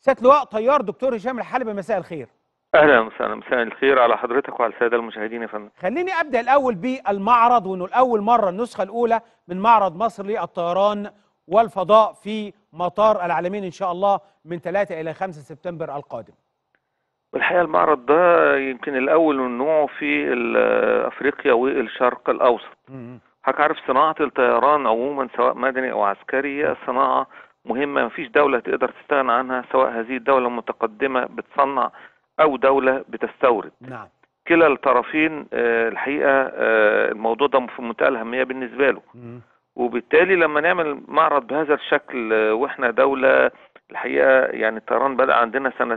سياده اللواء طيار دكتور هشام الحلبي مساء الخير اهلا وسهلا مساء الخير على حضرتك وعلى الساده المشاهدين يا فندم خليني ابدا الاول بالمعرض وانه الاول مره النسخه الاولى من معرض مصر للطيران والفضاء في مطار العالمين ان شاء الله من 3 الى 5 سبتمبر القادم والحقيقه المعرض ده يمكن الاول من نوعه في ال- افريقيا والشرق الاوسط حضرتك عارف صناعه الطيران عموما سواء مدني او عسكري هي صناعه مهمه مفيش دوله تقدر تستغنى عنها سواء هذه الدوله متقدمه بتصنع او دوله بتستورد نعم كلا الطرفين آه، الحقيقه آه، الموضوع ده في منتهى الاهميه بالنسبه له مم. وبالتالي لما نعمل معرض بهذا الشكل آه، واحنا دولة الحقيقة يعني الطيران بدأ عندنا سنة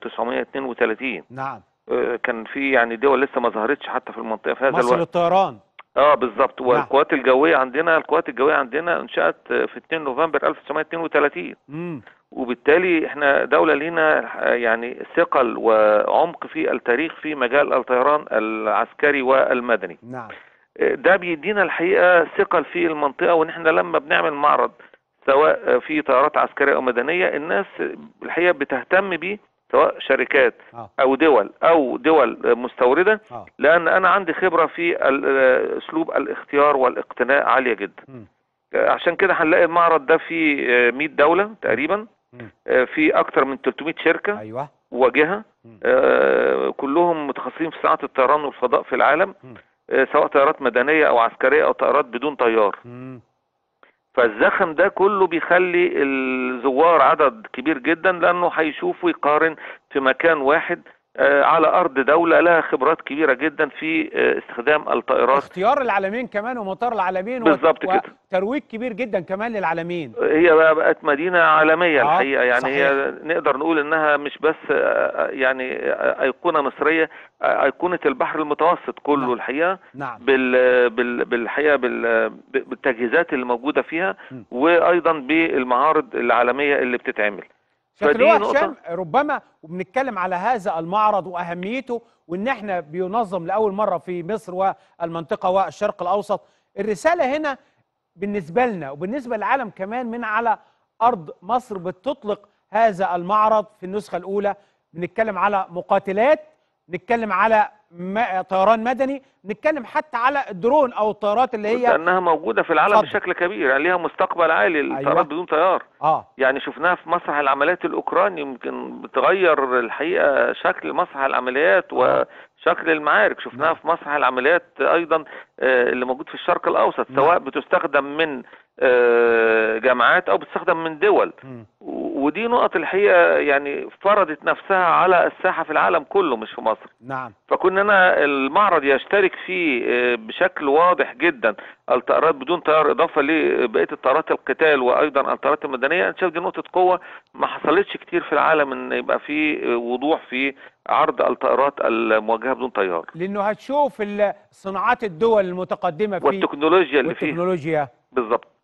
1932 نعم آه، كان في يعني دول لسه ما ظهرتش حتى في المنطقة في هذا مصر الوقت للطيران اه بالظبط والقوات الجوية عندنا القوات الجوية عندنا انشأت آه، في 2 نوفمبر 1932 مم. وبالتالي احنا دولة لينا آه، يعني ثقل وعمق في التاريخ في مجال الطيران العسكري والمدني نعم ده بيدينا الحقيقه ثقل في المنطقه وان احنا لما بنعمل معرض سواء في طيارات عسكريه او مدنيه الناس الحقيقه بتهتم بيه سواء شركات اه او دول او دول مستورده اه لان انا عندي خبره في ال- اسلوب الاختيار والاقتناء عاليه جدا مم. عشان كده هنلاقي المعرض ده في 100 دوله تقريبا مم. في اكتر من 300 شركه ايوه وجهه مم. آه، كلهم متخصصين في صناعه الطيران والفضاء في العالم مم. آه، سواء طيارات مدنيه او عسكريه او طيارات بدون طيار مم. فالزخم ده كله بيخلي الزوار عدد كبير جدا لانه هيشوف ويقارن في مكان واحد آه، على ارض دوله لها خبرات كبيره جدا في آه، استخدام الطائرات اختيار العالمين كمان ومطار العالمين بالظبط كده. وترويج كبير جدا كمان للعالمين هي بقى بقت مدينة عالمية آه، الحقيقة يعني صحيح. هي نقدر نقول انها مش بس آه، يعني آه، ايقونة مصرية آه، ايقونة البحر المتوسط كله نعم. الحقيقة نعم بال بال بالحقيقة بال بالتجهيزات اللي موجودة فيها م. وايضا بالمعارض العالمية اللي بتتعمل شكل فدي اللواء نقطة- هشام ربما وبنتكلم على هذا المعرض واهميته وان احنا بينظم لاول مره في مصر والمنطقه والشرق الاوسط الرساله هنا بالنسبه لنا وبالنسبه للعالم كمان من على ارض مصر بتطلق هذا المعرض في النسخه الاولى بنتكلم على مقاتلات نتكلم على م- طيران مدني نتكلم حتى على الدرون او الطيارات اللي هي لانها موجودة في العالم اتفضل. بشكل كبير يعني ليها مستقبل عالي الطيارات أيوة. بدون طيار اه يعني شفناها في مسرح العمليات الاوكراني يمكن بتغير الحقيقه شكل مسرح العمليات وشكل المعارك شفناها نعم. في مسرح العمليات ايضا آه، اللي موجود في الشرق الاوسط نعم. سواء بتستخدم من آه، جامعات او بتستخدم من دول مم. و- ودي نقط الحقيقه يعني فرضت نفسها على الساحه في العالم كله مش في مصر نعم فكنا المعرض يشترك فيه آه، بشكل واضح جدا الطائرات بدون طيار اضافه لبقيه الطائرات القتال وايضا الطائرات المدنيه انا شايف دي نقطه قوه ما حصلتش كتير في العالم ان يبقى في آه، وضوح في عرض الطائرات الموجهه بدون طيار لانه هتشوف ال- صناعات الدول المتقدمه في والتكنولوجيا اللي فيه والتكنولوجيا بالظبط